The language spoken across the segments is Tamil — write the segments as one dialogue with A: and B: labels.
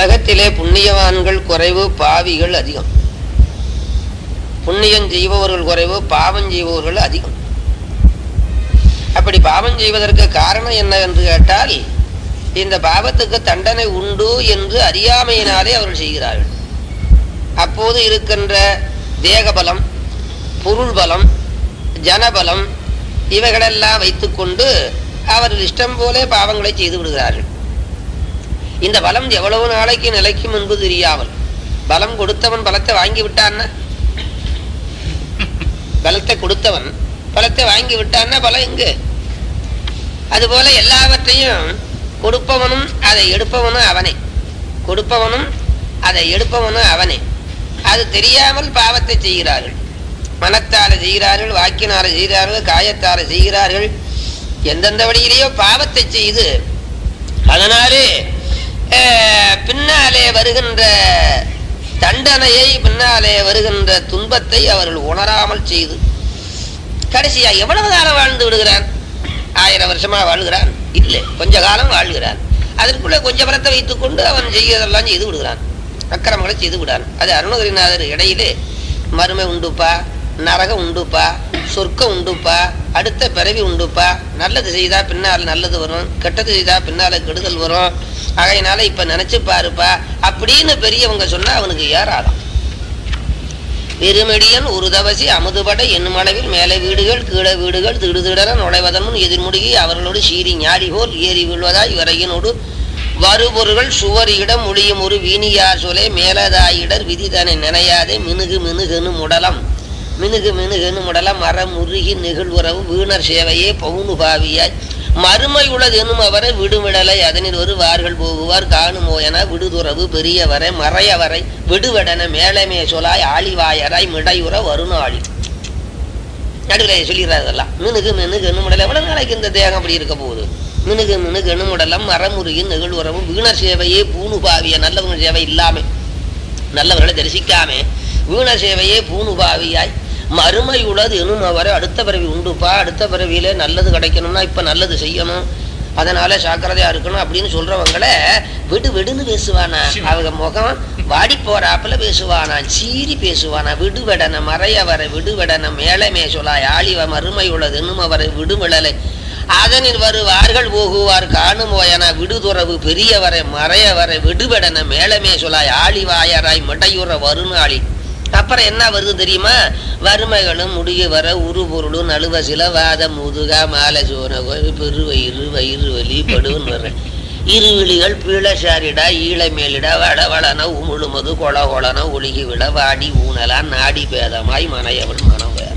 A: உலகத்திலே புண்ணியவான்கள் குறைவு பாவிகள் அதிகம் புண்ணியம் செய்பவர்கள் குறைவு பாவம் செய்பவர்கள் அதிகம் அப்படி பாவம் செய்வதற்கு காரணம் என்ன என்று கேட்டால் இந்த பாவத்துக்கு தண்டனை உண்டு என்று அறியாமையினாலே அவர்கள் செய்கிறார்கள் அப்போது இருக்கின்ற தேகபலம் பொருள் பலம் ஜனபலம் இவைகளெல்லாம் வைத்துக்கொண்டு அவர்கள் இஷ்டம் போலே பாவங்களை செய்து விடுகிறார்கள் இந்த பலம் எவ்வளவு நாளைக்கு நிலைக்கும் என்பது தெரியாமல் பலம் கொடுத்தவன் பலத்தை வாங்கி விட்டான்னா பலத்தை கொடுத்தவன் பலத்தை வாங்கி விட்டான்னா பலம் எங்கு அதுபோல எல்லாவற்றையும் கொடுப்பவனும் அதை எடுப்பவனும் அவனே கொடுப்பவனும் அதை எடுப்பவனும் அவனே அது தெரியாமல் பாவத்தை செய்கிறார்கள் மனத்தால செய்கிறார்கள் வாக்கினால செய்கிறார்கள் காயத்தால செய்கிறார்கள் எந்தெந்த வழியிலேயோ பாவத்தை செய்து அதனாலே அஹ், பின்னாலே வருகின்ற தண்டனையை பின்னாலே வருகின்ற துன்பத்தை அவர்கள் உணராமல் செய்து கடைசியா எவ்வளவு காலம் வாழ்ந்து விடுகிறான் ஆயிரம் வருஷமா வாழ்கிறான் இல்லை கொஞ்ச காலம் வாழ்கிறான் அதற்குள்ள கொஞ்ச பலத்தை வைத்துக்கொண்டு அவன் செய்யறதெல்லாம் செய்து விடுகிறான் அக்கிரமங்களை செய்து விடான் அது அருணகிரிநாதர் இடையிலே மறுமை உண்டுப்பா நரகம் உண்டுப்பா சொர்க்கம் உண்டுப்பா அடுத்த பிறவி உண்டுப்பா நல்லது செய்தா பின்னால் நல்லது வரும் கெட்டது செய்தா பின்னால கெடுதல் வரும் ஆகையினால இப்ப நினைச்சு பாருப்பா அப்படின்னு பெரியவங்க சொன்னா அவனுக்கு ஏறாதான் பெருமெடியன் ஒரு தவசி அமுதுபட என்னும் அளவில் மேலே வீடுகள் கீழே வீடுகள் திடுதிடர நுழைவதன் முன் எதிர்முடுகி அவர்களோடு சீறி ஞாடி போல் ஏறி விழுவதாய் விறகினோடு வருபொருள்கள் சுவரியிடம் ஒளியும் ஒரு வீணியார் சொலே மேலதாயிடர் விதிதனை நினையாதே மினுகு மினுகுன்னு முடலம் மினுகு மினுகுன்னு முடலம் மரம் உருகி நிகழ்வுறவு வீணர் சேவையே பவுனு பாவியாய் மறுமை உளது எனும் அவரை விடுவிடலை அதனில் ஒரு வார்கள் போகுவார் காணுமோ என விடுதுறவு பெரியவரை மறையவரை விடுவெடன மேலமே சொலாய் ஆளிவாயராய் மிடையுற வருநாளி நடுவில் சொல்லிடுறாரு இதெல்லாம் மினுகு மினுகு எண்ணுமுடல எவ்வளவு நாளைக்கு இந்த தேகம் அப்படி இருக்க போகுது மினுகு மினுகு எண்ணுமுடலம் மரமுருகின் நிகழ்வுறவும் வீணர் சேவையே பூணு பாவிய நல்லவங்க சேவை இல்லாம நல்லவர்களை தரிசிக்காம வீண சேவையே பூணு பாவியாய் மறுமை உளது எனும் அவரை அடுத்த பிறவி உண்டுப்பா அடுத்த பிறவியில நல்லது கிடைக்கணும்னா இப்ப நல்லது செய்யணும் அதனால சாக்கிரதையா இருக்கணும் அப்படின்னு சொல்றவங்கள விடு விடுன்னு பேசுவானா அவங்க முகம் வாடி போறாப்புல பேசுவானா சீறி பேசுவானா விடுவெடன மறையவரை விடுவெடன மேலமே சொல்லாய் ஆளிவ மறுமை உளது என்னும் அவரை விடுமிழலை அதனில் வருவார்கள் போகுவார் காணுமோயன விடுதுறவு பெரியவரை மறையவரை விடுவெடன மேலமே சொல்லாய் ஆளிவாயராய் மிடையுற வருநாளி அப்புறம் என்ன வருது தெரியுமா வறுமைகளும் முடிய வர உருபொருளும் நழுவ சில வாத முதுகா மாலை சோன பெருவயிறு வயிறு வலி படுவன் வர இருவிழிகள் பீழசாரிடா ஈழை மேலிடா வட வளன உமுழுமது கொள கொளன ஒழுகி விட வாடி ஊனலான் நாடி பேதமாய் மனையவள் மனம் வேற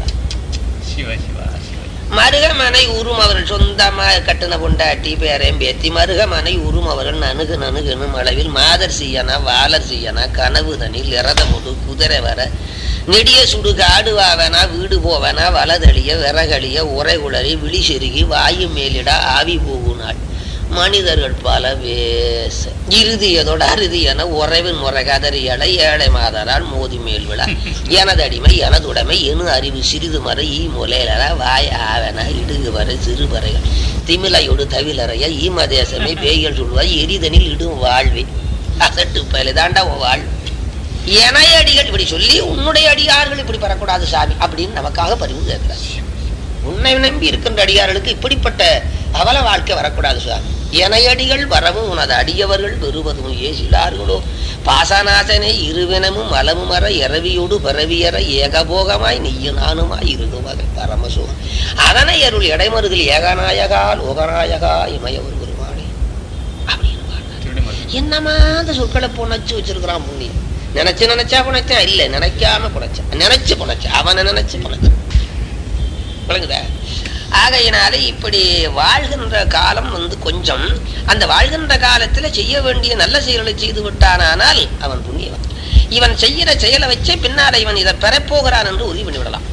B: சிவ சிவா சிவ
A: மருகமனை உரும் அவர்கள் சொந்தமா கட்டின பொண்டாட்டி பேரையும் பேத்தி மருகமனை உரும் அவர்கள் நணுகு நணுகுனும் அளவில் மாதர் செய்யனா வாலர் செய்யனா கனவு தனில் இறத முடு குதிரை வர நெடிய சுடு காடுவாவனா வீடு போவனா வலதழிய விறகழிய உரை உளறி விழி செருகி வாயு மேலிடா ஆவி போகுனாள் மனிதர்கள் பல வேச இறுதியதோட அறுதி என உறவின் முறை கதறியலை ஏழை மாதரால் மோதி மேல் விழா எனதடிமை எனதுடைமை எனு அறிவு சிறிது மறை ஈ முலையிலர வாய ஆவன இடுகு வரை சிறுபறைகள் திமிலையொடு தவிலறைய ஈம தேசமே பேய்கள் சொல்வாய் எரிதனில் இடும் வாழ்வே அசட்டு பயில தாண்டா உன் வாழ்வு எனையடிகள் இப்படி சொல்லி உன்னுடைய அடியார்கள் இப்படி பெறக்கூடாது சாமி அப்படின்னு நமக்காக பரிவு கேட்கிறார் உன்னை நம்பி இருக்கின்ற அடியார்களுக்கு இப்படிப்பட்ட அவல வாழ்க்கை வரக்கூடாது சுவாமி எனையடிகள் வரவும் உனது அடியவர்கள் பெறுவதும் ஏசிலார்களோ பாசநாசனே இருவினமும் மலமும் மர இரவியோடு பரவியற ஏகபோகமாய் நீயும் நானுமாய் இருக்கும் வகை பரமசுகம் அதனை அருள் இடைமருதில் ஏகநாயகா லோகநாயகா இமயவர் பெருமானே அப்படின்னு பாடுறார்.
B: திருடி மருந்து
A: என்னமா அந்த சொற்களை புனைச்சு வச்சிருக்கிறான் புண்ணியம் நினைச்சு நினைச்சா புனைச்சா இல்ல நினைக்காம புனைச்சா நினைச்சு புனைச்சா அவனை நினைச்சு புனைச்சான் விளங்குதா ஆகையினாலே இப்படி வாழ்கின்ற காலம் வந்து கொஞ்சம் அந்த வாழ்கின்ற காலத்துல செய்ய வேண்டிய நல்ல செயல்களை செய்து விட்டானானால் அவன் புண்ணியவன் இவன் செய்யற செயலை வச்சே பின்னால இவன் இதை பெறப்போகிறான் என்று உறுதி பண்ணி விடலாம்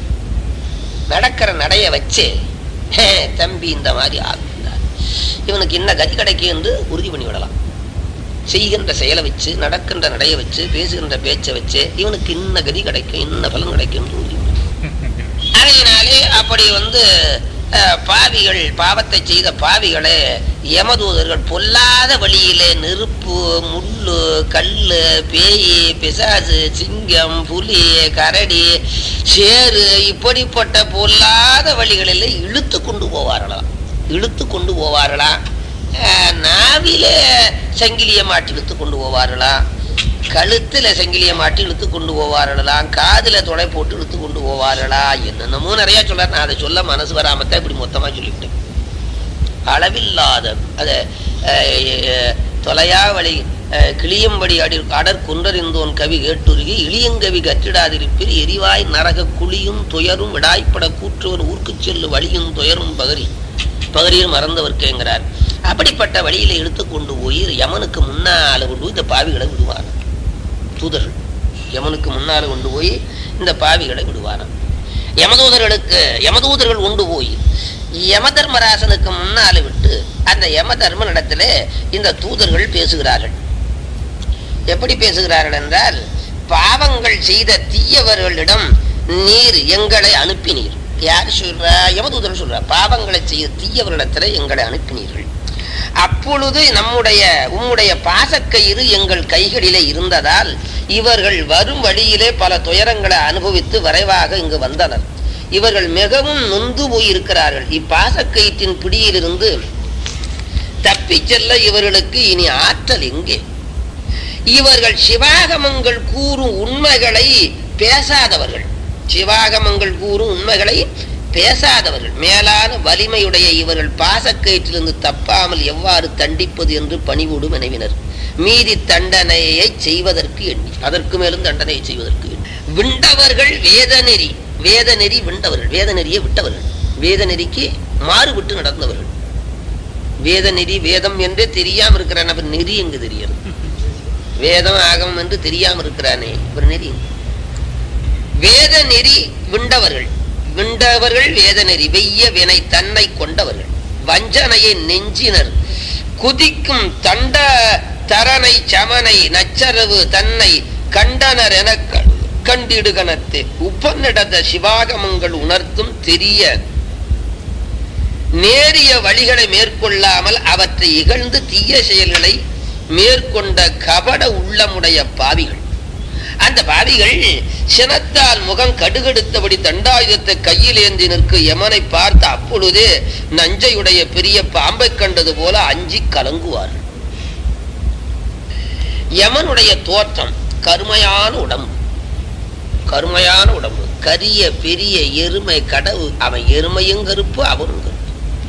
A: நடக்கிற நடைய வச்சு "ஹே, தம்பி இந்த மாதிரி ஆகுகிறார் இவனுக்கு என்ன கதி கிடைக்கும் என்று உறுதி பண்ணி விடலாம் செய்கின்ற செயலை வச்சு நடக்கின்ற நடைய வச்சு பேசுகின்ற பேச்சை வச்சு இவனுக்கு இன்ன கதி கிடைக்கும் இன்ன பலன் கிடைக்கும் என்று உறுதி பண்ணி விடலாம். ஆகையினாலே அப்படி வந்து அஹ், பாவிகள் பாவத்தை செய்த பாவிகளே யமதூதர்கள் பொல்லாத வழியிலே நெருப்பு முள்ளு கல்லு பேய் பிசாசு சிங்கம் புலி கரடி சேறு இப்படிப்பட்ட பொல்லாத வழிகளில் இழுத்து கொண்டு போவார்களாம் இழுத்து கொண்டு போவார்களாம் அஹ், நாவிலே சங்கிலியை மாட்டி இழுத்து கொண்டு போவார்களாம் கழுத்துல சங்கிலியை மாட்டி இழுத்து கொண்டு போவார்களாம் காதுல துளை போட்டு இழுத்து கொண்டு போவார்களா என்னென்னமோ நிறைய சொல்றாரு நான் அதை சொல்ல மனசு வராமத்தான் இப்படி மொத்தமா சொல்லிவிட்டேன் அளவில்லாத அத அஹ், தொலையா வழி அஹ், கிளியம்படி அடி அடர் குன்றறிந்தோன் கவி கேட்டுருகி இளியங்கவி கற்றிடாதிருப்பில் எரிவாய் நரக குழியும் துயரும் விடாய்ப்பட கூற்றுவர் ஊர்க்குச் செல்லு வழியும் துயரும் பகரி பகரியும் மறந்தவர்க்கேங்கிறார் அப்படிப்பட்ட வழியில இழுத்து கொண்டு போய் யமனுக்கு முன்னால கொண்டு போய் இந்த பாவிகளை விடுவார் தூதர்கள் யமனுக்கு முன்னால கொண்டு போய் இந்த பாவிகளை விடுவாராம் யமதூதர்களுக்கு யமதூதர்கள் கொண்டு போய் யமதர்மராசனுக்கு முன்னால விட்டு அந்த யமதர்மனிடத்திலே இந்த தூதர்கள் பேசுகிறார்கள் எப்படி பேசுகிறார்கள் என்றால் பாவங்கள் செய்த தீயவர்களிடம் நீர் எங்களை அனுப்பினீர் யார் சொல்றா யமதூதர்கள் சொல்றா பாவங்களை செய்த தீயவர்களிடத்துல எங்களை அனுப்பினீர்கள் அப்பொழுது நம்முடைய உம்முடைய பாசக்கயிறு எங்கள் கைகளிலே இருந்ததால் இவர்கள் வரும் வழியிலே பல துயரங்களை அனுபவித்து விரைவாக இங்கு வந்தனர் இவர்கள் மிகவும் நொந்து போயிருக்கிறார்கள் இப்பாசக்கயிற்றின் பிடியிலிருந்து தப்பிச் செல்ல இவர்களுக்கு இனி ஆற்றல் எங்கே இவர்கள் சிவாகமங்கள் கூறும் உண்மைகளை பேசாதவர்கள் சிவாகமங்கள் கூறும் உண்மைகளை பேசாதவர்கள் மேலான வலிமையுடைய இவர்கள் பாசக்கயிற்றிலிருந்து தப்பாமல் எவ்வாறு தண்டிப்பது என்று பணிவோடு மனைவினர் மீதி தண்டனையை செய்வதற்கு எண்ணி அதற்கு மேலும் தண்டனையை செய்வதற்கு எண்ணி விண்டவர்கள் வேதநெறி வேதநெறி விண்டவர்கள் வேதநெறியை விட்டவர்கள் வேதநெறிக்கு மாறுபட்டு நடந்தவர்கள் வேதநெறி வேதம் என்றே தெரியாம இருக்கிறான் அவர் நெறி எங்கு தெரியும் வேதம் ஆகமம் என்று தெரியாம இருக்கிறானே இவர் நெறி வேத நெறி விண்டவர்கள் விண்டவர்கள் வேத நெறி வெய்ய வினை தன்னை கொண்டவர்கள் வஞ்சனையை நெஞ்சினர் குதிக்கும் தண்ட தரனை சமனை நச்சரவு தன்னை கண்டனர் என க- கண்டிடுகணத்து உபநிடத சிவாகமங்கள் உணர்த்தும் தெரிய நேரிய வழிகளை மேற்கொள்ளாமல் அவற்றை இகழ்ந்து தீய செயல்களை மேற்கொண்ட கபட உள்ளமுடைய பாவிகள் அந்த பாவிகள் சினத்தால் முகம் கடுகெடுத்தபடி தண்டாயுதத்தை கையில் ஏந்தி நிற்க யமனை பார்த்து அப்பொழுதே நஞ்சையுடைய பெரிய பாம்பை கண்டது போல அஞ்சி கலங்குவார்கள் யமனுடைய தோற்றம் கருமையான உடம்பு கருமையான உடம்பு கரிய பெரிய எருமை கடவு அவன் எருமையும் கருப்பு அவனும் கருப்பு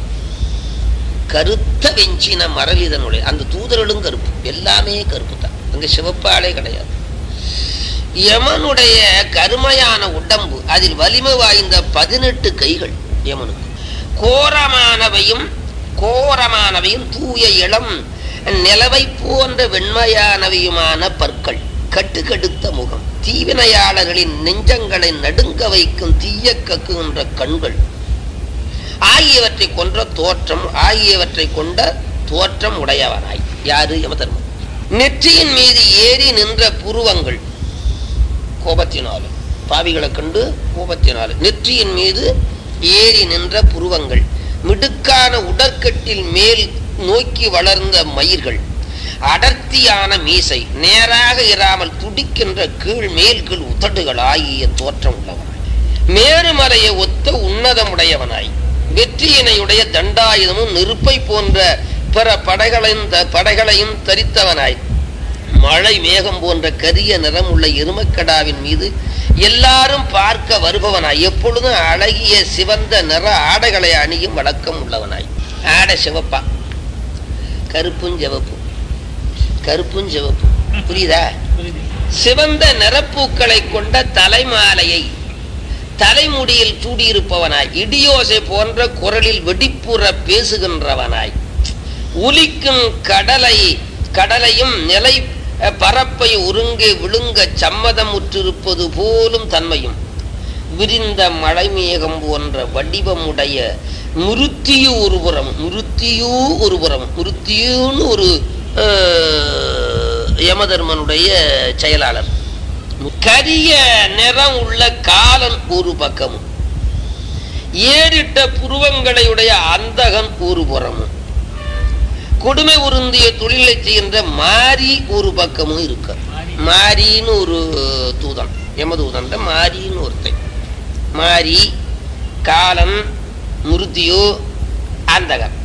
A: கருத்த வெஞ்சின மரவிதனுடைய அந்த தூதர்களும் கருப்பு எல்லாமே கருப்பு தான் அங்க சிவப்பாலே கிடையாது யமனுடைய கருமையான உடம்பு அதில் வலிமை வாய்ந்த பதினெட்டு கைகள் யமனுக்கு கோரமானவையும் கோரமானவையும் தூய இளம் நிலவை போன்ற வெண்மையானவையுமான பற்கள் கட்டுக்கடுத்த முகம் தீவினையாளர்களின் நெஞ்சங்களை நடுங்க வைக்கும் தீய கக்குகின்ற கண்கள் ஆகியவற்றை கொன்ற தோற்றம் ஆகியவற்றை கொண்ட தோற்றம் உடையவனாய் யாரு யமதர்மன் நெற்றியின் மீது ஏறி நின்ற புருவங்கள் கோபத்தினாலும் பாவிகளை கண்டு கோபத்தினாலும் நெற்றியின் மீது ஏறி நின்ற புருவங்கள் மிடுக்கான உடற்கட்டில் மேல் நோக்கி வளர்ந்த மயிர்கள் அடர்த்தியான மீசை நேராக இராமல் துடிக்கின்ற கீழ் மேல் கீழ் உதடுகள் ஆகிய தோற்றம் உள்ளவனாய் மேருமலையை ஒத்த உன்னதமுடையவனாய் வெற்றியினையுடைய தண்டாயுதமும் நெருப்பை போன்ற பிற படைகளையும் த- படைகளையும் தரித்தவனாய் மழை மேகம் போன்ற கரிய நிறம் உள்ள எருமக்கடாவின் மீது எல்லாரும் பார்க்க வருபவனாய் எப்பொழுதும் அழகிய சிவந்த நிற ஆடைகளை அணியும் வழக்கம் உள்ளவனாய் ஆடை சிவப்பா கருப்பும் சிவப்பும் கருப்பும் சிவப்பும் புரியுதா சிவந்த நிறப்பூக்களை கொண்ட தலைமாலையை தலைமுடியில் சூடியிருப்பவனாய் இடியோசை போன்ற குரலில் வெடிப்புற பேசுகின்றவனாய் உலிக்கும் கடலை கடலையும் நிலை அஹ், பரப்பை உருங்கி விழுங்க சம்மதமுற்றிருப்பது போலும் தன்மையும் விரிந்த மழைமேகம் போன்ற வடிவமுடைய முருத்தியு ஒருபுறம் முருத்தியூ ஒருபுறம் முருத்தியூன்னு ஒரு அஹ், யமதர்மனுடைய செயலாளர் கரிய நிறம் உள்ள காலன் ஒரு பக்கமும் ஏறிட்ட புருவங்களையுடைய அந்தகன் ஒரு புறமும் கொடுமை உருந்திய தொழிலை செய்கின்ற மாரி ஒரு பக்கமும் இருக்கு மாரின்னு ஒரு தூதன் யமதூதன் மாரின்னு ஒருத்தன் மாரி காலன் முருத்தியோ அந்தகன்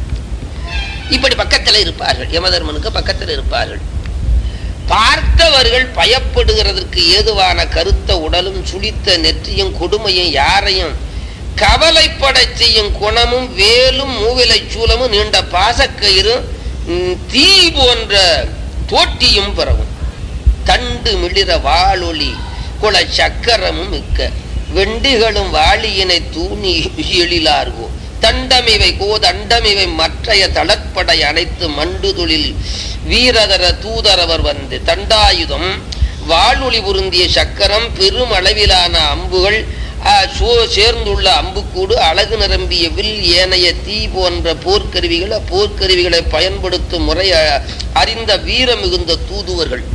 A: இப்படி பக்கத்தில் இருப்பார்கள் யமதர்மனுக்கு பக்கத்தில் இருப்பார்கள் பார்த்தவர்கள் பயப்படுகிறதற்கு ஏதுவான கருத்த உடலும் சுளித்த நெற்றியும் கொடுமையும் யாரையும் கவலைப்படச் செய்யும் குணமும் வேலும் மூவிலை சூலமும் நீண்ட பாசக்கயிறும் ம், தீ போன்ற தோட்டியும் பிறகும் தண்டு மிளிர வாளொளி குல சக்கரமும் மிக்க வெண்டிகளும் வாளியினை தூணி எழிலார்கோ தண்டமிவை கோதண்டமிவை மற்றைய தளற்படை அனைத்து மண்டு தொழில் வீரதர தூதரவர் வந்து தண்டாயுதம் வாளொளி பொருந்திய சக்கரம் பெரும் அளவிலான அம்புகள் ஆ, சோ சேர்ந்துள்ள அம்புக்கூடு அழகு நிரம்பிய வில் ஏனைய தீ போன்ற போர்க்கருவிகள் போர்க்கருவிகளை பயன்படுத்தும் முறை அ, அறிந்த வீர மிகுந்த தூதுவர்கள்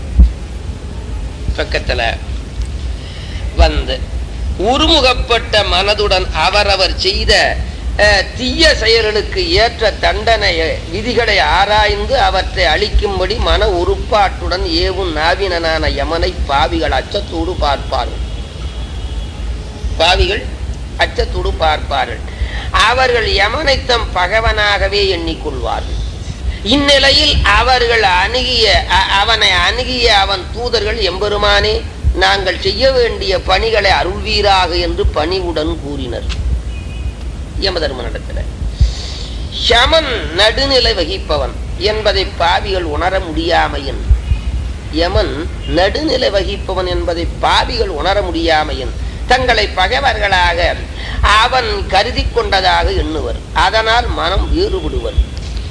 A: பக்கத்துல வந்து உருமுகப்பட்ட மனதுடன் அவரவர் செய்த அஹ், தீய செயல்களுக்கு ஏற்ற தண்டனை விதிகளை ஆராய்ந்து அவற்றை அளிக்கும்படி மன உறுப்பாட்டுடன் ஏவும் நாவினனான யமனை பாவிகள் அச்சத்தோடு பார்ப்பார்கள் பாவிகள் அச்சத்தோடு பார்ப்பார்கள் அவர்கள் யமனை தம் பகவனாகவே எண்ணிக்கொள்வார்கள் இந்நிலையில் அவர்கள் அணுகிய அ- அவனை அணுகிய அவன் தூதர்கள் எம்பெருமானே நாங்கள் செய்ய வேண்டிய பணிகளை அருள்வீராக என்று பணிவுடன் கூறினர் யமதர்மனிடத்தில் ஷமன் நடுநிலை வகிப்பவன் என்பதை பாவிகள் உணர முடியாமையின் யமன் நடுநிலை வகிப்பவன் என்பதை பாவிகள் உணர முடியாமையின் தங்களை பகைவர்களாக அவன் கருதி கொண்டதாக எண்ணுவர் அதனால் மனம் வேறுபடுவர்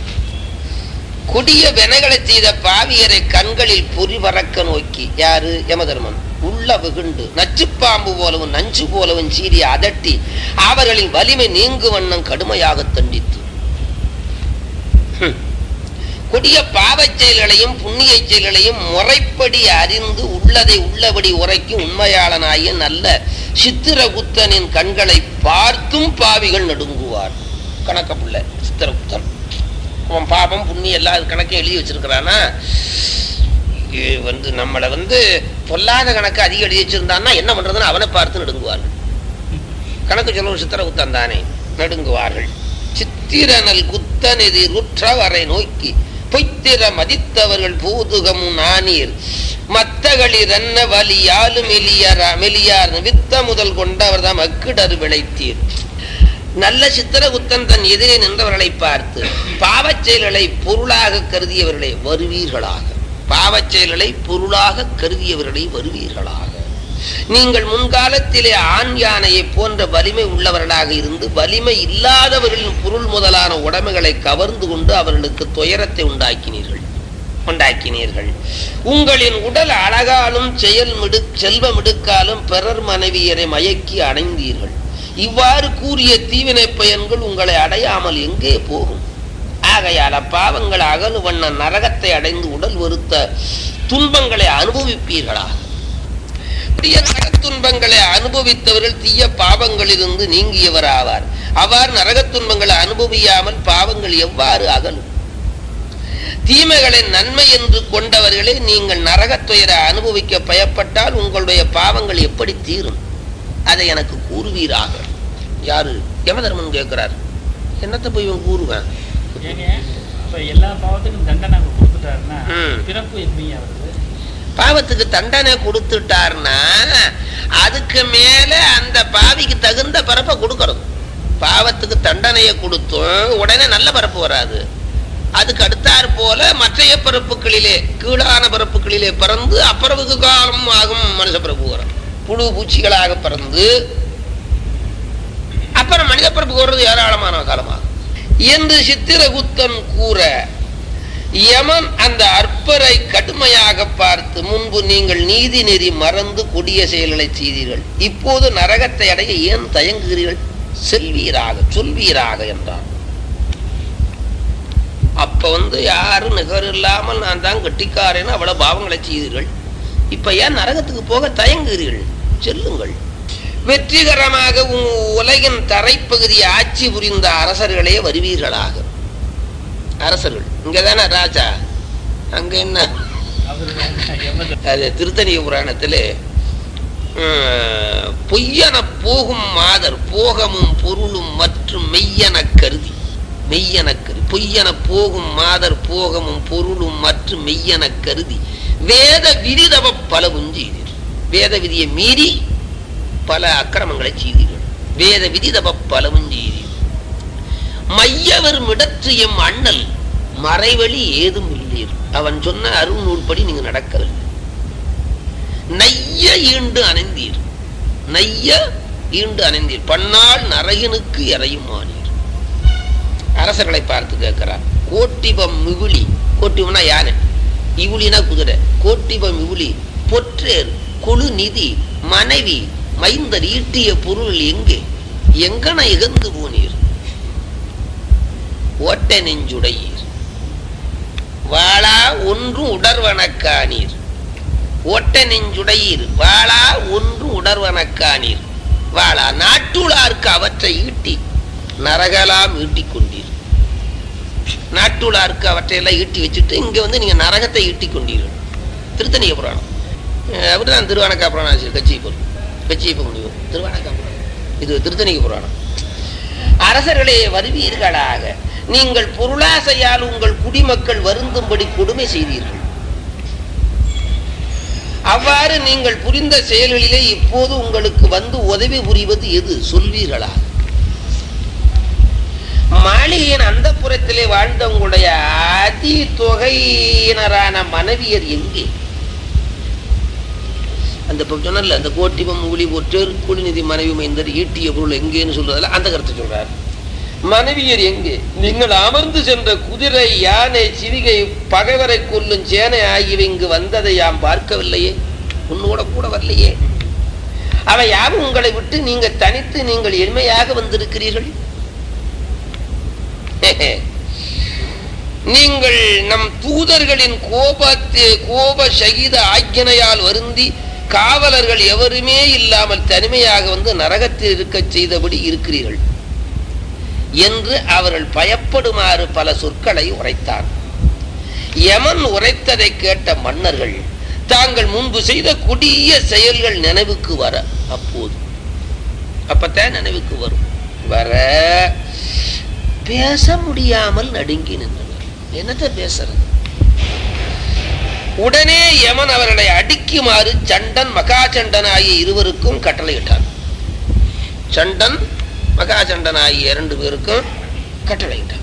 A: கொடிய வினைகளை செய்த பாவியரை கண்களில் பொறி பறக்க நோக்கி யாரு யமதர்மன் உள்ள வெகுண்டு நச்சுப்பாம்பு போலவும் நஞ்சு போலவும் சீறி அதட்டி அவர்களின் வலிமை நீங்கு வண்ணம் கடுமையாக தண்டித்து ஹம். கொடிய பாவச் செயல்களையும் புண்ணிய செயல்களையும் முறைப்படி அறிந்து உள்ளதை உள்ளபடி உரைக்கும் உண்மையாளனாகிய நல்ல சித்திரகுப்தனின் கண்களை பார்த்தும் பாவிகள் நடுங்குவார் கணக்க பிள்ளை சித்திரகுப்தன் அவன் பாபம் புண்ணியம் எல்லாம் அது கணக்கை எழுதி வச்சிருக்கிறானா இது வந்து நம்மளை வந்து பொல்லாத கணக்கு அதிகம் எழுதி வச்சிருந்தான்னா என்ன பண்றதுன்னு அவனை பார்த்து நடுங்குவார்கள் கணக்கு சொல்ல சித்திரகுப்தன் தானே நடுங்குவார்கள் சித்திரனல் குத்தனெதி ருற்றவரை நோக்கி பொய்த்திர மதித்தவர்கள் பூதுகமும் நானீர் மத்தகளிர் என்ன வலியாலும் மெலியார் மெலியார் வித்த முதல் கொண்டவர் தாம் அக்கிடர் விளைத்தீர் நல்ல சித்திரகுப்தன் தன் எதிரே நின்றவர்களை பார்த்து பாவச் செயல்களை பொருளாக கருதியவர்களை வருவீர்களாக பாவச் செயல்களை பொருளாக கருதியவர்களை வருவீர்களாக நீங்கள் முன்காலத்திலே ஆண் யானையை போன்ற வலிமை உள்ளவர்களாக இருந்து வலிமை இல்லாதவர்களின் பொருள் முதலான உடைமைகளை கவர்ந்து கொண்டு அவர்களுக்கு துயரத்தை உண்டாக்கினீர்கள் உண்டாக்கினீர்கள் உங்களின் உடல் அழகாலும் செயல் மிடு செல்வ மிடுக்காலும் பிறர் மனைவியரை மயக்கி அடைந்தீர்கள் இவ்வாறு கூறிய தீவினை பயன்கள் உங்களை அடையாமல் எங்கே போகும் ஆகையால பாவங்கள் அகலு வண்ண நரகத்தை அடைந்து உடல் வருத்த துன்பங்களை அனுபவிப்பீர்களாக தீய நரகத் துன்பங்களை அனுபவித்தவர்கள் தீய பாவங்களிலிருந்து நீங்கியவர் ஆவார் அவ்வாறு நரகத் துன்பங்களை அனுபவியாமல் பாவங்கள் எவ்வாறு அகலும் தீமைகளை நன்மை என்று கொண்டவர்களே நீங்கள் நரகத் துயரை அனுபவிக்க பயப்பட்டால் உங்களுடைய பாவங்கள் எப்படி தீரும் அதை எனக்கு கூறுவீராக யாரு யமதர்மன் கேட்கிறார் என்னத்தை போய் இவன் கூறுவேன்
B: ஏங்க அப்ப எல்லா பாவத்துக்கும் தண்டனை அங்க கொடுத்துட்டாருன்னா
A: ம்.
B: பிறப்பு எப்படிங்க வருது
A: பாவத்துக்கு தண்டனை கொடுத்துட்டார்னா அதுக்கு மேல அந்த பாவிக்கு தகுந்த பரப்பை கொடுக்கறது பாவத்துக்கு தண்டனையை கொடுத்தும் உடனே நல்ல பரப்பு வராது அதுக்கு அடுத்தாற் போல மற்றைய பிறப்புகளிலே கீழான பிறப்புகளிலே பிறந்து அப்புறவுக்கு காலம் ஆகும் மனுஷ பிறப்பு வரும் புழு பூச்சிகளாக பிறந்து அப்புறம் மனித பிறப்பு வர்றது ஏராளமான காலமாகும் என்று சித்திரகுப்தன் கூற யமன் அந்த அற்பரை கடுமையாக பார்த்து முன்பு நீங்கள் நீதி நெறி மறந்து கொடிய செயல்களை செய்தீர்கள் இப்போது நரகத்தை அடைய ஏன் தயங்குகிறீர்கள் செல்வீராக சொல்வீராக என்றான் அப்ப வந்து யாரும் நிகர் இல்லாமல் நான் தான் கெட்டிக்காரேன்னு அவ்வளவு பாவங்களை செய்தீர்கள் இப்ப ஏன் நரகத்துக்கு போக தயங்குகிறீர்கள் செல்லுங்கள் வெற்றிகரமாக உ- உலகின் தரைப்பகுதியை ஆட்சி புரிந்த அரசர்களே வருவீர்களாக அரசர்கள் இங்கதானே ராஜா அங்க என்ன
B: அவர் எமது
A: அது திருத்தணிய புராணத்திலே உம், பொய்யன போகும் மாதர் போகமும் பொருளும் மற்றும் மெய்யன கருதி மெய்யன கருதி பொய்யன போகும் மாதர் போகமும் பொருளும் மற்றும் மெய்யன கருதி வேத விதிதவ பலவும் செய்தீர் வேத விதியை மீறி பல அக்கிரமங்களை செய்தீர்கள் வேத விதிதவ பலவும் செய்தீர் மையவர் மிடற்று எம் அண்ணல் மறைவழி ஏதும் இல்லீர் அவன் சொன்ன அருள் நூல்படி நீங்க நடக்கவில்லை நைய ஈண்டு அணைந்தீர் நைய ஈண்டு அணைந்தீர் பன்னாள் நரகனுக்கு இறையுமானீர் அரசர்களை பார்த்து கேட்கிறார் கோட்டிபம் மிகுளி கோட்டிபம்னா யானை இவுளினா குதிரை கோட்டிபம் இவுளி பொற்றேர் கொழு நிதி மனைவி மைந்தர் ஈட்டிய பொருள் எங்கே எங்கன இகந்து போனீர் ஓட்ட நெஞ்சுடையீர் வாளா ஒன்றும் உடர்வனக்கானீர் ஓட்ட நெஞ்சுடையீர் வாளா ஒன்றும் உடர்வனக்கானீர் வாளா நாட்டுளார்க்கு அவற்றை ஈட்டி நரகலாம் ஈட்டிக் கொண்டீர் நாட்டுளார்க்கு அவற்றையெல்லாம் ஈட்டி வச்சுட்டு இங்க வந்து நீங்க நரகத்தை ஈட்டிக் கொண்டீர்கள் திருத்தணிய புராணம் அஹ் அப்படிதான் திருவானக்கா புராணம் ஆச்சு கச்சியப்பூர் கச்சியப்ப முடியும் திருவானக்கா புராணம் இது திருத்தணிக புராணம் அரசர்களே வருவீர்களாக நீங்கள் பொருளாசையால் உங்கள் குடிமக்கள் வருந்தும்படி கொடுமை செய்தீர்கள் அவ்வாறு நீங்கள் புரிந்த செயல்களிலே இப்போது உங்களுக்கு வந்து உதவி புரிவது எது சொல்வீர்களா மாளிகையின் அந்த புறத்திலே வாழ்ந்த உங்களுடைய அதி தொகையினரான மனைவியர் எங்கே அந்த இப்ப சொன்னல அந்த கோட்டிபம் ஊழி ஒற்றர் குடிநிதி மனைவி மைந்தர் ஈட்டிய பொருள் எங்கேன்னு சொல்றதுல அந்த கருத்தை சொல்றார் மனைவியர் எங்கே நீங்கள் அமர்ந்து சென்ற குதிரை யானை சிவிகை பகைவரை கொல்லும் சேனை ஆகியவை இங்கு வந்ததை யாம் பார்க்கவில்லையே உன்னோட கூட வரலையே அவை யாவும் உங்களை விட்டு நீங்க தனித்து நீங்கள் எளிமையாக வந்திருக்கிறீர்கள் நீங்கள் நம் தூதர்களின் கோபத்து கோப சகித ஆக்கினையால் வருந்தி காவலர்கள் எவருமே இல்லாமல் தனிமையாக வந்து நரகத்தில் இருக்கச் செய்தபடி இருக்கிறீர்கள் என்று அவர்கள் பயப்படுமாறு பல சொற்களை உரைத்தான் யமன் உரைத்ததை கேட்ட மன்னர்கள் தாங்கள் முன்பு செய்த கொடிய செயல்கள் நினைவுக்கு வர அப்போது அப்பத்தான் நினைவுக்கு வரும் வர பேச முடியாமல் நடுங்கி நின்றனர் என்னத்தை பேசுறது உடனே யமன் அவர்களை அடிக்குமாறு சண்டன் மகாச்சண்டன் ஆகிய இருவருக்கும் கட்டளையிட்டான் சண்டன் மகாச்சண்டன் ஆகிய இரண்டு பேருக்கும் கட்டளையிட்டான்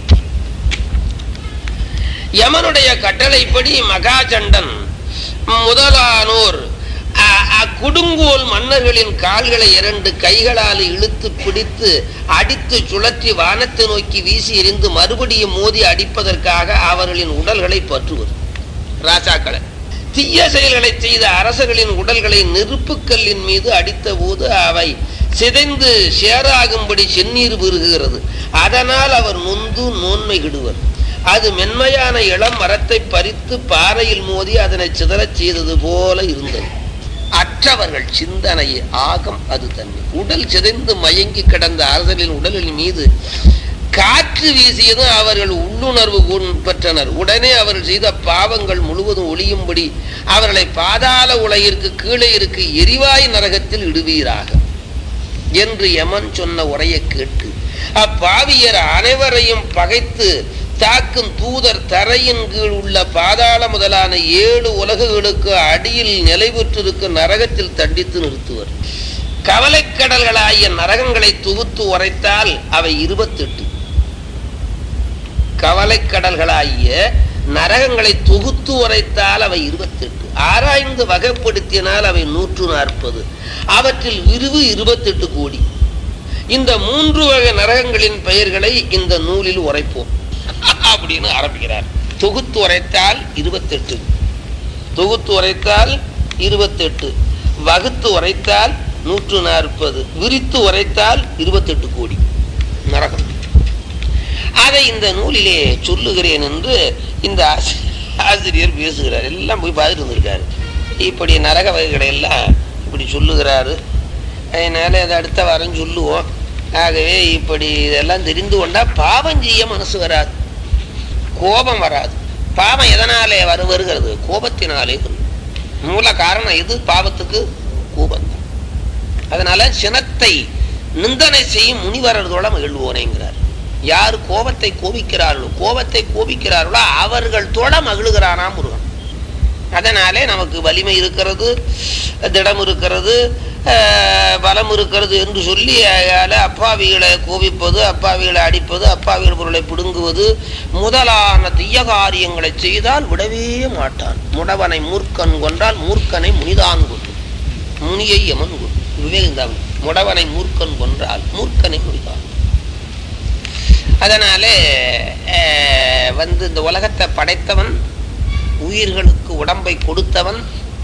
A: யமனுடைய கட்டளைப்படி மகாச்சண்டன் முதலானோர் அ- அ- கொடுங்கோல் மன்னர்களின் கால்களை இரண்டு கைகளால் இழுத்து பிடித்து அடித்து சுழற்றி வானத்தை நோக்கி வீசி எறிந்து மறுபடியும் மோதி அடிப்பதற்காக அவர்களின் உடல்களை பற்றுவது ராஜாக்களை தீய செயல்களை செய்த அரசர்களின் உடல்களை நெருப்புக்கல்லின் மீது அடித்த போது அவை சிதைந்து சேராகும்படி செந்நீர் பெருகுகிறது அதனால் அவர் நொந்து நோன்மை கிடுவர் அது மென்மையான இளம் மரத்தை பறித்து பாறையில் மோதி அதனை சிதறச் செய்தது போல இருந்தது அற்றவர்கள் சிந்தனை ஆகம் அது தன்னை உடல் சிதைந்து மயங்கி கிடந்த அரசரின் உடலின் மீது காற்று வீசியதும் அவர்கள் உள்ளுணர்வு கொண்- பெற்றனர் உடனே அவர்கள் செய்த பாவங்கள் முழுவதும் ஒளியும்படி அவர்களை பாதாள உலகிற்கு கீழே இருக்கு எரிவாய் நரகத்தில் இடுவீராக என்று யமன் சொன்ன உரையை கேட்டு அப்பாவியர் அனைவரையும் பகைத்து தாக்கும் தூதர் தரையின் கீழ் உள்ள பாதாள முதலான ஏழு உலகுகளுக்கு அடியில் நிலை பெற்றிருக்கும் நரகத்தில் தண்டித்து நிறுத்துவர் கவலைக்கடல்களாகிய நரகங்களை தொகுத்து உரைத்தால் அவை இருபத்தெட்டு கவலைக்கடல்களாகிய நரகங்களை தொகுத்து உரைத்தால் அவை இருபத்தெட்டு ஆராய்ந்து வகைப்படுத்தினால் அவை நூற்று நாற்பது அவற்றில் விரிவு இருபத்தெட்டு கோடி இந்த மூன்று வகை நரகங்களின் பெயர்களை இந்த நூலில் உரைப்போம் அப்படின்னு ஆரம்பிக்கிறார் தொகுத்து உரைத்தால் இருபத்தெட்டு தொகுத்து உரைத்தால் இருபத்தெட்டு வகுத்து உரைத்தால் நூற்று நாற்பது விரித்து உரைத்தால் இருபத்தெட்டு கோடி நரகம் அதை இந்த நூலிலே சொல்லுகிறேன் என்று இந்த ஆசி- ஆசிரியர் பேசுகிறார் எல்லாம் போய் பார்த்துட்டு வந்திருக்காரு இப்படி நரக வகைகளை எல்லாம் இப்படி சொல்லுகிறாரு அதனால அதை அடுத்த வாரம் சொல்லுவோம் ஆகவே இப்படி இதெல்லாம் தெரிந்து கொண்டா பாவம் செய்ய மனசு வராது கோபம் வராது பாவம் எதனாலே வரு வருகிறது கோபத்தினாலே வருது. மூல காரணம் எது பாவத்துக்கு கோபம் அதனால சினத்தை நிந்தனை செய்யும் முனிவரர்களோட மகிழ்வோனேங்கிறார் யார் கோபத்தை கோபிக்கிறார்களோ கோபத்தை கோபிக்கிறார்களோ அவர்கள் தொட மகிழுகிறானா முருகன் அதனாலே நமக்கு வலிமை இருக்கிறது திடம் இருக்கிறது அஹ், பலம் இருக்கிறது என்று சொல்லி அயால அப்பாவிகளை கோபிப்பது அப்பாவிகளை அடிப்பது அப்பாவிகள் பொருளை பிடுங்குவது முதலான தீய காரியங்களை செய்தால் விடவே மாட்டான் முடவனை மூர்க்கன் கொன்றால் மூர்க்கனை முனிதான் கொண்டு முனியை யமன் கொண்டு விவேகந்தான் முடவனை மூர்க்கன் கொன்றால் மூர்க்கனை முனிதான் அதனாலே அஹ், வந்து இந்த உலகத்தை படைத்தவன் உயிர்களுக்கு உடம்பை கொடுத்தவன்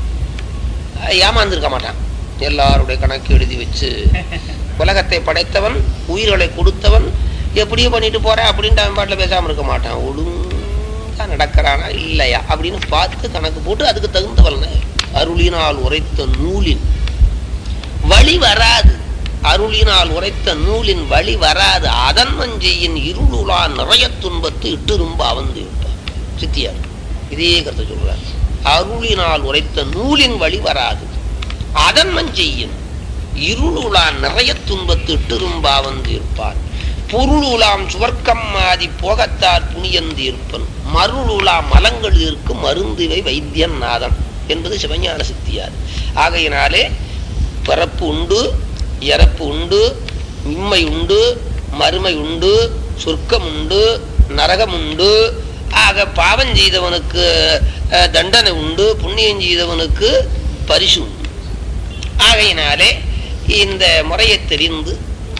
A: அஹ், ஏமாந்திருக்க மாட்டான் எல்லாருடைய கணக்கு எழுதி வச்சு உலகத்தை படைத்தவன் உயிர்களை கொடுத்தவன் எப்படியோ பண்ணிட்டு போறேன் அப்படின்ட்டு அவன் பாட்டில் பேசாம இருக்க மாட்டான் ஒழுங்கா நடக்கிறானா இல்லையா அப்படின்னு பார்த்து கணக்கு போட்டு அதுக்கு தகுந்த பலனை அருளினால் உரைத்த நூலின் வழி வராது அருளினால் உரைத்த நூலின் வழி வராது அதன் மஞ்சையின் இருளுலா நிறைய துன்பத்து இட்டிரும்ப அவந்து இருப்பார் சித்தியார் இதே கருத்தை சொல்றார் அருளினால் உரைத்த நூலின் வழி வராது அதன் மஞ்சையின் இருளுலா நிறைய துன்பத்து இட்டிரும்பா வந்து இருப்பார் பொருளுலாம் சுவர்க்கம் மாதி போகத்தார் புனியந்து இருப்பன் மருளுலா மலங்கள் இருக்கும் மருந்துவை வைத்தியன் நாதன் என்பது சிவஞான சித்தியார் ஆகையினாலே பிறப்பு உண்டு இறப்பு உண்டு இம்மை உண்டு மறுமை உண்டு சொர்க்கம் உண்டு நரகம் உண்டு ஆக பாவம் செய்தவனுக்கு அஹ், தண்டனை உண்டு புண்ணியம் செய்தவனுக்கு பரிசு உண்டு ஆகையினாலே இந்த முறையை தெரிந்து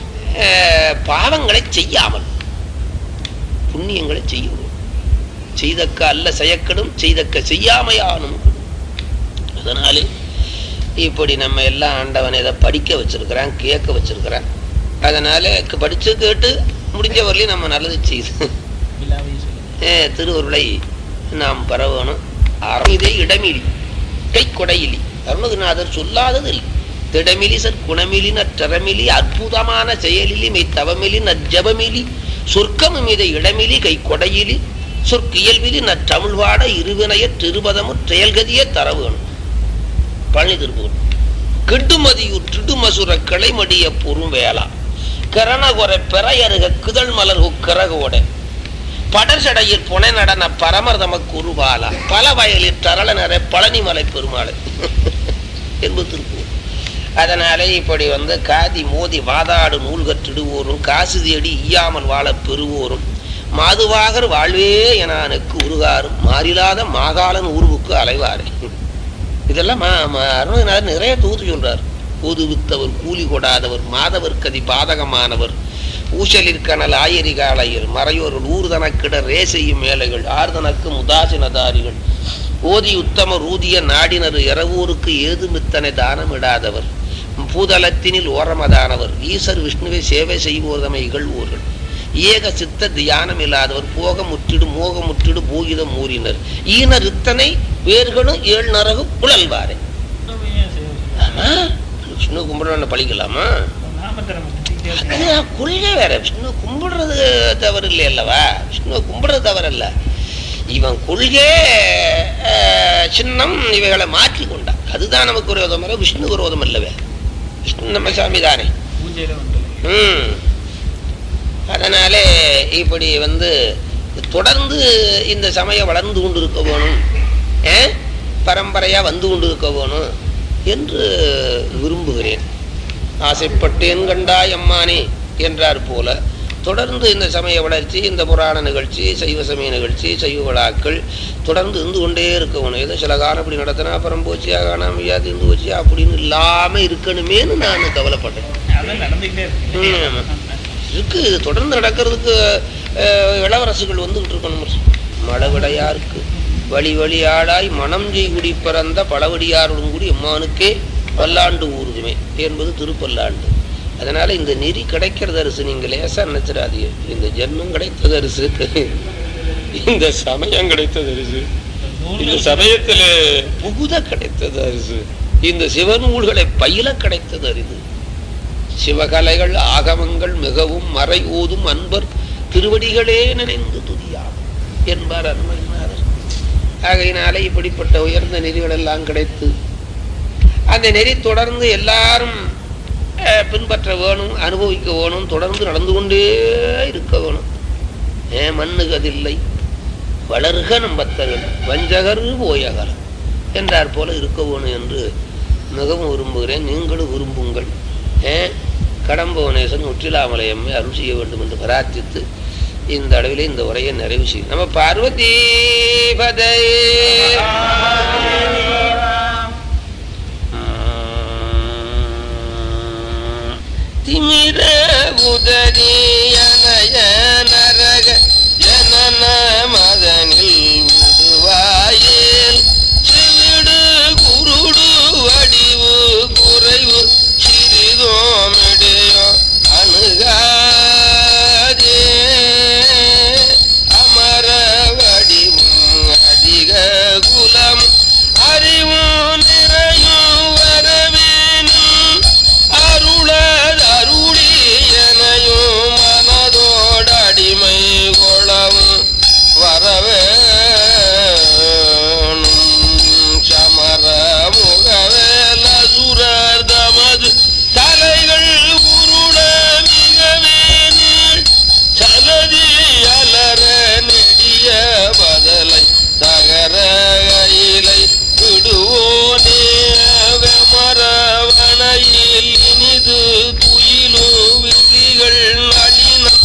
A: அஹ், பாவங்களை செய்யாமல் புண்ணியங்களை செய்யவும் செய்தக்க அல்ல செய்யக்கடும் செய்தக்க செய்யாமையானும் அதனாலே இப்படி நம்ம எல்லாம் ஆண்டவன் இதை படிக்க வச்சிருக்கிறான் கேட்க வச்சிருக்கிறான் அதனால க- படிச்சு கேட்டு முடிஞ்ச வரலையும் நம்ம நல்லது செய்து
B: விழாவை சொல்லி
A: அஹ், திருவருளை நாம் பரவணும் அறமிதே இடமிலி கை கொடையிலி அருணகுநாதர் சொல்லாதது இல்லை திடமிலி சற் குணமிலி நற்றரமிலி அற்புதமான செயலிலி மெய் தவமிலி நற்ஜபமிலி சொர்க்கமும் இதை இடமிலி கை கொடையிலி சொற்கியல்விலி நற்றமிழ்வாட இருவினைய திருபதமும் செயல்கதியே தர வேணும் பழனி திருப்பூர் கெடுமதியூர் திடுமசுர கிளைமடிய பொறும் வேளா கரணகுறை பெறையருக கிதழ் மலர் கரகோட படர்சடையில் புனை நடன பரமர் தமக்கு உருவாலா பல வயலில் தரள நிறை பழனிமலை பெருமாளை என்பது திருப்பூர் அதனாலே இப்படி வந்து காதி மோதி வாதாடு நூல் கற்றிடுவோரும் காசு தேடி ஈயாமல் வாழப் பெறுவோரும் மாதுவாகர் வாழ்வே எனானுக்கு உருகாரும் மாறிலாத மாகாளன் உருவுக்கு அலைவாரே இதெல்லாம் மா- மா- அருணகிரிநாதர் நிறைய தொகுத்து சொல்றார் கூது வித்தவர் கூலி கொடாதவர் மாதவர் கதி பாதகமானவர் ஊசலிற்கனல் ஆயரிகாலையர் மறையோர்கள் ஊர்தனக்கிட ரேசெய்யும் மேலைகள் ஆர்தனக்கு முதாசினதாரிகள் ஓதி உத்தம ரூதிய நாடினர் இரவூருக்கு ஏதுமித்தனை தானமிடாதவர் பூதலத்தினில் ஓரமதானவர் ஈசர் விஷ்ணுவை சேவை செய்வோதமை இகழ்வோர்கள் ஏக சித்த தியானம் இல்லாதவர் போக முற்றிடு மோக முற்றிடு பூகிதம் மூறினர் ஈனர் இத்தனை வேர்களும் ஏழு நரகு புழல்வாரே
B: ஏன் செய்ய
A: ஆமா விஷ்ணு கும்பிடுறவன பழிக்கலாமா
B: நாமத்திரம்
A: அது கொள்கை வேற விஷ்ணு கும்பிடுறது தவறு இல்லை அல்லவா விஷ்ணு கும்பிடுறது தவறு அல்ல இவன் கொள்கை அஹ், சின்னம் இவைகளை மாற்றி கொண்டான் அதுதான் நமக்கு விரோதம் அல்ல விஷ்ணு விரோதம் அல்லவே விஷ்ணு நம்ம சாமி தானே
B: பூஜையில வந்து
A: ம் அதனாலே இப்படி வந்து தொடர்ந்து இந்த சமயம் வளர்ந்து கொண்டு இருக்க வேணும் ஏ? பரம்பரையா வந்து கொண்டு இருக்க வேணும் என்று விரும்புகிறேன் ஆசைப்பட்டேன் கண்டாய் அம்மானே என்றார் போல தொடர்ந்து இந்த சமய வளர்ச்சி இந்த புராண நிகழ்ச்சி சைவ சமய நிகழ்ச்சி சைவ விழாக்கள் தொடர்ந்து இருந்து கொண்டே இருக்கணும் ஏதோ சில காலம் இப்படி நடத்தினா அப்புறம் போச்சியா காணாமையா இருந்து போச்சியா அப்படின்னு இல்லாம இருக்கணுமேன்னு நான் கவலைப்பட்டேன்
B: அதான் நடந்துகிட்டே இருக்கு
A: ம், ஆமா. இருக்கு இது தொடர்ந்து நடக்கிறதுக்கு அஹ், இளவரசுகள் வந்துகிட்டு இருக்கணும் மழவிடையாருக்கு வழி வழியாடாய் மனம் செய் குடி பிறந்த பழவடியாருடன் கூடி எம்மானுக்கே பல்லாண்டு ஊறுதுமே என்பது திருப்பல்லாண்டு அதனால இந்த நெறி கிடைக்கிறது அரிசு நீங்க லேசா நினைச்சிடாதீங்க இந்த ஜென்மம் கிடைத்தது அரிசு இந்த சமயம் கிடைத்தது அரிசு இந்த
B: நூல்கள்
A: சமயத்துல புகுத கிடைத்தது அரிசு இந்த சிவநூல்களை பயில கிடைத்தது அரிது
C: சிவகலைகள் ஆகமங்கள் மிகவும் மறை ஊதும் அன்பர் திருவடிகளே நினைந்து துதியாம் என்பார் அருமையினார் ஆகையினாலே இப்படிப்பட்ட உயர்ந்த நெறிகள் எல்லாம் கிடைத்து அந்த நெறி தொடர்ந்து எல்லாரும் அஹ், பின்பற்ற வேணும் அனுபவிக்க வேணும் தொடர்ந்து நடந்து கொண்டே இருக்க வேணும் ஏன் மண்ணுகதில்லை வளர்க நம்பத்தர்கள் வஞ்சகர் போயகர் என்றார் போல இருக்க வேணும் என்று மிகவும் விரும்புகிறேன் நீங்களும் விரும்புங்கள் ஏன் கடம்பவனேசன் முற்றிலாமலையம்மை அருள் செய்ய வேண்டும் என்று பிரார்த்தித்து இந்த அளவிலே இந்த உரையை நிறைவு செய்யும் நம்ம பார்வதி திமிர உதரியனய நரக ஜனன மதனில் விடுவாயேல் செவிடு குருடு வடிவு குறைவு சிறிதோமிடையோ அணுகாதே அமர வடிவும் அதிக குலம் அறிவும் நிறையும் வரவேனும் அருளர் அருளியனையும் மனதோடடிமை கொளவும் வரவேணும் சமர முகவேல சுரர் தமது தலைகள் உருள மிகவே நீள் சலதி அலர நெடிய பதலை தகர இலை விடுவோனே வெமரவணையில் இனிது துயிலு விழிகள் அழினம்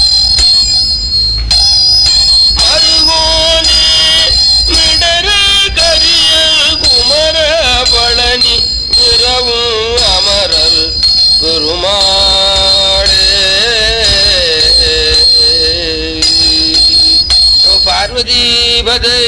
C: மருகோனே மிடரு கரிய குமர பழனி இரவும் அமரர் பெருமாளே பார்வதி பதே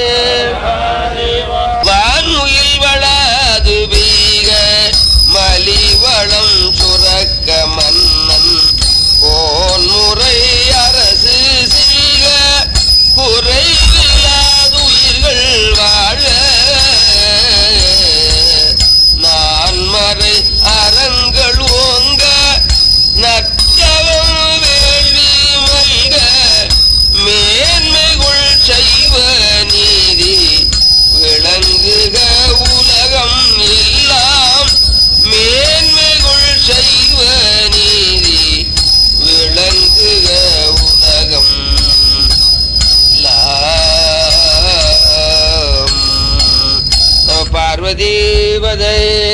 C: வான்முயில் வளாது பெய்க மலிவளம் சுரக்க மன்னன் கோன்முறை அரசு செய்க குறைவில்லாது உயிர்கள் வாழ நான்மறை அறங்கள் ஓங்க நற்றவம் வேள்வி மல்க மேன்மைகுள் செய்வ நீதி விளங்குக உலகம் எல்லாம் மேன்மைகுள் செய்வ நீதி விளங்குக உலகம் எல்லாம் நம பார்வதி பதே